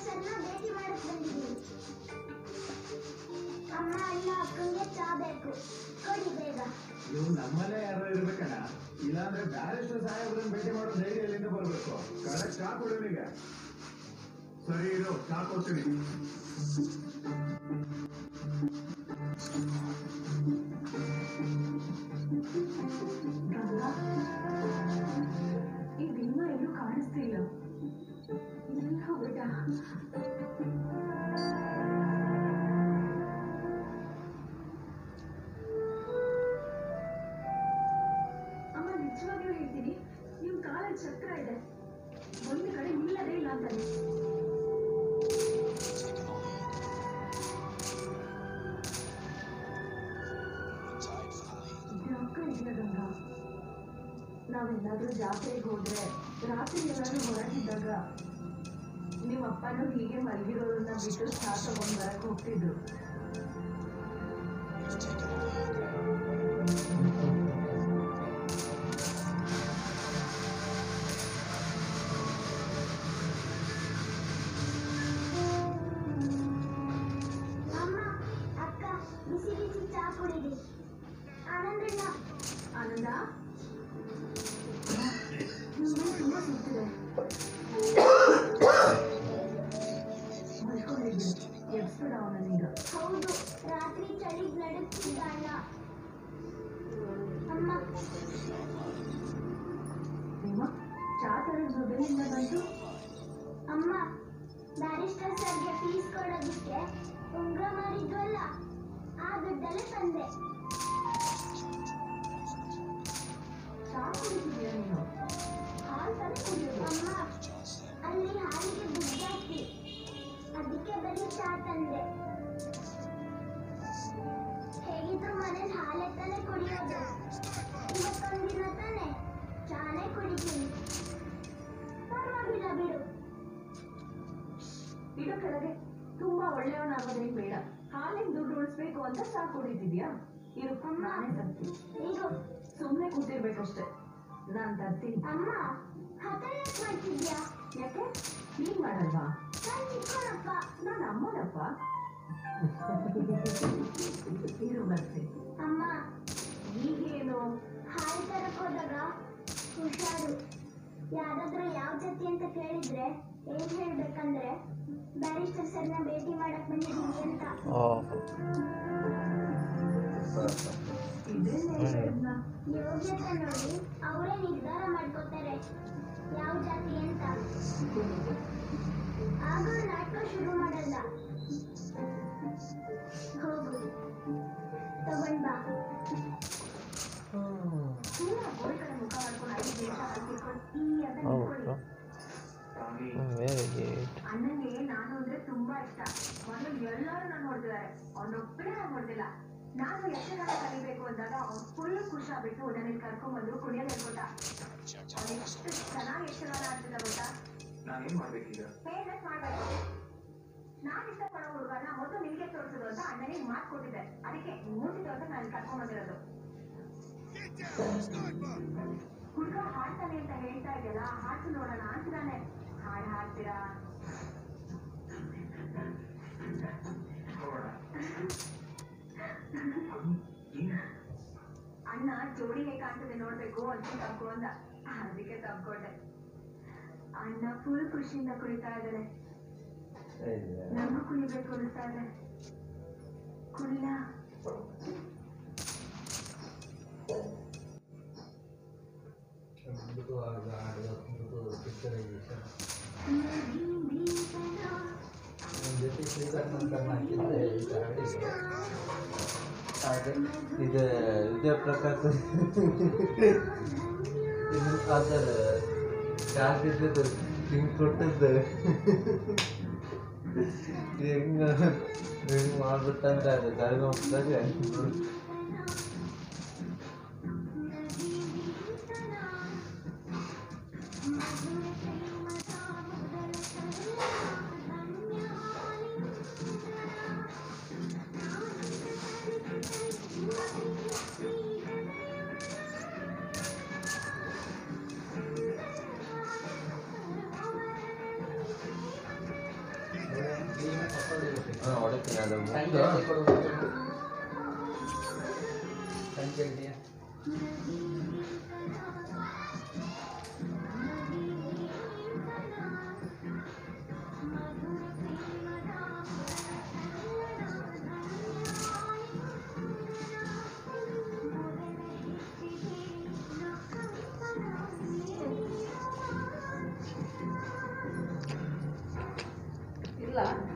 ಸರ್ನ ಭೇಟಿ ಮಾಡಕ್ ಬಂದಿದ್ದೀನಿ ಅಮ್ಮ ಅಣ್ಣ ಅಕ್ಕಂಗೆ ಚಾ ಬೇಕು ಕೊಡಿ ಬೇಗ ನೀವು ನಮ್ಮಲ್ಲೇ ಯಾರೋ ಇರ್ಬೇಕಣ್ಣ ಇಲ್ಲಾಂದ್ರೆ ಬ್ಯಾರಿಸ್ಟರ್ ಸಾಹೇಬ್ರನ್ನ ಭೇಟಿ ಮಾಡೋ ಧೈರ್ಯ ಎಲ್ಲಿಂದ ಬರ್ಬೇಕು ಕರೆಕ್ಟ್ ಚಾ ಕೊಡೋನಿಗೆ ಸರಿ ಇರು ಚಾ ಕೊಡ್ತೀನಿ ಗಂಗಾ ಈಗ ಇನ್ನೂ ಎಲ್ಲೂ ಕಾಣಿಸ್ತಿಲ್ಲ ಎಲ್ಲಿ ಹೋಗ್ಬಿಟ್ಟ ಅಮ್ಮ ನಿಜವಾಗ್ಲೂ ಹೇಳ್ತೀನಿ ನಿಮ್ ಕಾಲಲ್ಲಿ ಚಕ್ರ ಇದೆ ಒಂದು ಕಡೆ ನಿಲ್ಲದೇ ಇಲ್ಲ ಅಂತಾನೆ ಜ್ಞಾಪಕ ಇದೆಯಾ ಗಂಗಾ ನಾವೆಲ್ಲಾದ್ರೂ ಜಾತ್ರೆಗೆ ಹೋದ್ರೆ ರಾತ್ರಿ ಎಲ್ಲಾದ್ರೂ ಹೊರಗಿದ್ದಾಗ ನಿಮ್ಮ ಅಪ್ಪನೂ ಹೀಗೆ ಮಲಗಿರೋರನ್ನ ಬಿಟ್ಟು ಚಾ ತಗೊಂಡ್ ಬರಕ್ ಹೋಗ್ತಿದ್ರು ಅಮ್ಮ ಅಕ್ಕ ಬಿಸಿ ಬಿಸಿ ಚಾ ಕುಡಿದಿ ಆನಂದಣ್ಣ ಆನಂದ ನಿಮ್ಗೆ ತುಂಬಾ ಸುತ್ತಿದೆ ಮಲ್ಕೊಂಡಿದ್ವಿ ಎಬ್ಸ್ಬಿಡ ಅವನನ್ನೀಗ ಹೌದು ರಾತ್ರಿ ಚಳಿಗ್ ನಡುಗ್ತಿದ್ದ ಅಣ್ಣ ಅಮ್ಮ ನಿಮ್ಮ ಚಾ ತರದ ಮೊಬೈಲಿಂದ ಬಂತು ಅಮ್ಮ ಬ್ಯಾರಿಸ್ಟರ್ ಸರ್ಗೆ ಫೀಸ್ ಕೊಡೋದಕ್ಕೆ ಉಂಗ್ರ ಮಾರಿದ್ವಲ್ಲ ಆ ದುಡ್ಡಲ್ಲೇ ತಂದೆ ಚಾ ಕುಡಿತಿದ್ಯಾ ನೀನು ಹಾಲು ತಾನೇ ಕುಡಿಯೋದು ಅಮ್ಮ ಅಲ್ಲಿ ಹಾಲಿಗೆ ದುಡ್ಡು ಜಾಸ್ತಿ ಅದಕ್ಕೆ ಬರೀ ಚಾ ತಂದೆ ಹೇಗಿದ್ರು ಮನೇಲಿ ಹಾಲೆ ತಾನೇ ಕುಡಿಯೋದು ಇವತ್ತೊಂದಿನ ತಾನೆ ಚಾನೇ ಕುಡಿತೀನಿ ಪರವಾಗಿಲ್ಲ ಬಿಡು ಇಡೋ ಕೆಳಗೆ ತುಂಬಾ ಒಳ್ಳೆಯವನಾಗೋದೇನ್ ಬೇಡ ಹಾಲಿನ ದುಡ್ಡು ಉಳಿಸ್ಬೇಕು ಅಂತ ಚಾ ಕುಡಿತಿದ್ಯಾ ಇರು ನಾನೇ ತರ್ತೀನಿ ಇದು ಸುಮ್ಮನೆ ಕೂತಿರ್ಬೇಕಷ್ಟೆ ನಾನ್ ತರ್ತೀನಿ ಅಮ್ಮ ಹಠ ಯಾಕೆ ಮಾಡ್ತಿದ್ಯಾ ಯಾಕೆ ನೀನ್ ಮಾಡಲ್ವಾ ನಾನ್ ಚಿಕ್ಕವನಪ್ಪ ನಾನು ಅಮ್ಮನಪ್ಪ ಇರು ಬರ್ತೀನಿ ಅಮ್ಮ ಈಗೇನು ಹಾಲು ತರಕ್ ಹೋದಾಗ ಹುಷಾರು ಯಾರಾದ್ರೂ ಯಾವ ಜಾತಿ ಅಂತ ಕೇಳಿದ್ರೆ ಏನ್ ಹೇಳ್ಬೇಕಂದ್ರೆ ಬ್ಯಾರಿಸ್ಟರ್ ಸರ್ನ ಭೇಟಿ ಮಾಡಕ್ ಬಂದಿದ್ದೀನಿ ಅಂತ ಇದನ್ನೇ ಹೇಳಿದ್ನ ಯೋಗ್ಯತೆ ನೋಡಿ ಅವರೇ ನಿರ್ಧಾರ ಮಾಡ್ಕೋತಾರೆ ಯಾವ ಜಾತಿ ಅಂತ ಆಗ ನಾಟಕ ಶುರು ಮಾಡಲ್ಲ ಹೋಗು ತಗೊಂಡ್ ಬಾ ಸುಮ್ಮನೆ ಗೋಡೆ ಕಡೆ ಮುಖ ಮಾಡ್ಕೊಂಡು ಐದು ನಿಮಿಷ ಹಾಕಿಟ್ಕೊಂಡು ಈ ಅಂತ ನಿಂತ್ಕೊಳ್ಳಿ ವೆರಿ ಗುಡ್ ಅಣ್ಣನಿಗೆ ನಾನು ಅಂದ್ರೆ ತುಂಬಾ ಇಷ್ಟ ಮೊದಲು ಎಲ್ಲರೂ ನಾನು ನೋಡ್ತಿದ್ದಾರೆ ಅವನೊಬ್ಬನೇ ನಾನು ನೋಡ್ತಿಲ್ಲ ನಾನು ಯಕ್ಷಗಾನ ಕಲಿಬೇಕು ಅಂದಾಗ ಅವ್ನು ಫುಲ್ ಖುಷಿ ಆಗ್ಬಿಟ್ಟು ನನಗೆ ಕರ್ಕೊಂಡ್ಬಂದು ಕುಣಿಯೋದು ಹೇಳ್ಕೊಟ್ಟ ಅವ್ನು ಎಷ್ಟು ಚೆನ್ನಾಗಿ ಯಕ್ಷಗಾನ ಆಡ್ತಿದ್ದ ಗೊತ್ತಾ ನಾನೇನ್ ಮಾಡ್ಬೇಕೀಗ ಫೇಮಸ್ ಮಾಡ್ಬೇಕು ನಾನು ಇಷ್ಟಪಡೋ ಹುಡುಗನ ಮೊದಲು ನಿನಗೆ ತೋರಿಸೋದು ಅಂತ ಅಣ್ಣನಿಗೆ ಮಾತು ಕೊಟ್ಟಿದ್ದೆ ಅದಕ್ಕೆ ಮೂರ್ತಿ ತೋರ್ಸಕ್ ನಾನು ಕರ್ಕೊಂಡ್ಬಂದಿರೋದು ಹುಡುಗ ಹಾಡ್ತಾನೆ ಅಂತ ಹೇಳ್ತಾ ಇದೆಯಲ್ಲ ಹಾಡ್ತು ನೋಡೋಣ ಅಂತಿದ್ದಾನೆ ಹಾಡು ಹಾಡ್ತೀರಾ ಹೋಗೋಣ ಅಣ್ಣ ಜೋಡಿ ಹೇಗೆ ಕಾಣ್ತದೆ ನೋಡ್ಬೇಕು ಅಂತ ತಪ್ಪು ಅಂದ ಅದಕ್ಕೆ ತಪ್ಕೊಂಡೆ ಅಣ್ಣ ಫುಲ್ ಖುಷಿಯಿಂದ ಕುಡಿತಾ ಇದ್ದಾನೆ ನನಗೂ ಕುಡಿಬೇಕು ಅನಿಸ್ತಾ ಇದೆ ಕುಡಿಲ ಇದು ವಿದ್ಯಾಪ್ರಕಾಶ್ ಇದು ಅದರ ಜಾಗದ್ದು ಹಿಂಗೆ ಕೊಟ್ಟದ್ದು ಹೆಂಗ ಹಿಂಗೆ ಮಾಡ್ಬಿಟ್ಟಂದ್ರೆ ಅದು ಕರ್ಕೊಂಡ್ಬಿಟ್ಟಾಗ ಹಾಂ ಹೊಡಿತೀನಿ ಅದು ಸಂಜೆ ಮುಗ್ದು ಕೊಡು ಸಂಜೆ ಇದೆಯಾ ಇಲ್ಲ